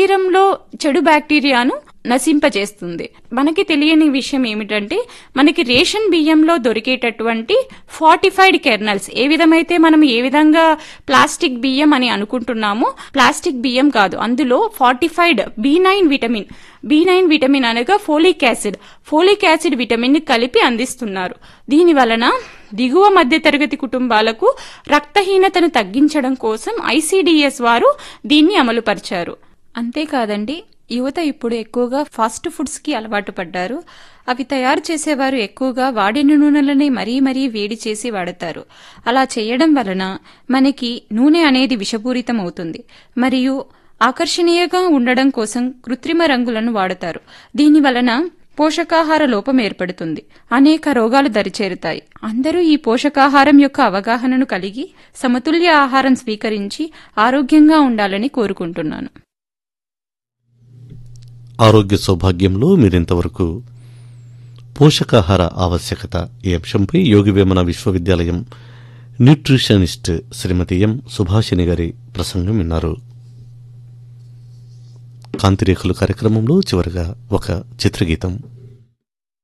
శరీరంలో చెడు బ్యాక్టీరియాను నశింపజేస్తుంది మనకి తెలియని విషయం ఏమిటంటే మనకి రేషన్ బియ్యంలో దొరికేటటువంటి ఫార్టిఫైడ్ కెర్నల్స్ ఏ విధమైతే మనం ఏ విధంగా ప్లాస్టిక్ బియ్యం అని అనుకుంటున్నామో ప్లాస్టిక్ బియ్యం కాదు అందులో fortified B nine vitamin B nine vitamin అనగా folic acid folic acid vitamin ని కలిపి అందిస్తున్నారు దీని వలన దిగువ మధ్యతరగతి కుటుంబాలకు రక్తహీనతను తగ్గించడం కోసం ఐసీడీఎస్ వారు దీన్ని అమలుపరిచారు అంతేకాదండి యువత ఇప్పుడు ఎక్కువగా ఫాస్ట్ ఫుడ్స్ కి అలవాటు పడ్డారు అవి తయారు చేసేవారు ఎక్కువగా వాడిన నూనెలని మరీ మరీ వేడి చేసి వాడతారు అలా చేయడం వలన మనకి నూనె అనేది విషపూరితం అవుతుంది మరియు ఆకర్షణీయంగా ఉండడం కోసం కృత్రిమ రంగులను వాడతారు దీని వలన పోషకాహార లోపం ఏర్పడుతుంది అనేక రోగాలు దరిచేరుతాయి అందరూ ఈ పోషకాహారం యొక్క అవగాహనను కలిగి సమతుల్య ఆహారం స్వీకరించి ఆరోగ్యంగా ఉండాలని కోరుకుంటున్నాను ఆరోగ్య సౌభాగ్యంలో మీరింతవరకు పోషకాహార ఆవశ్యకత ఈ అంశంపై యోగి వేమన విశ్వవిద్యాలయం న్యూట్రిషనిస్ట్ శ్రీమతి ఎం సుభాషిణి గారి ప్రసంగం విన్నారు కాంతిరేఖలు కార్యక్రమంలో చివరగా ఒక చిత్రగీతం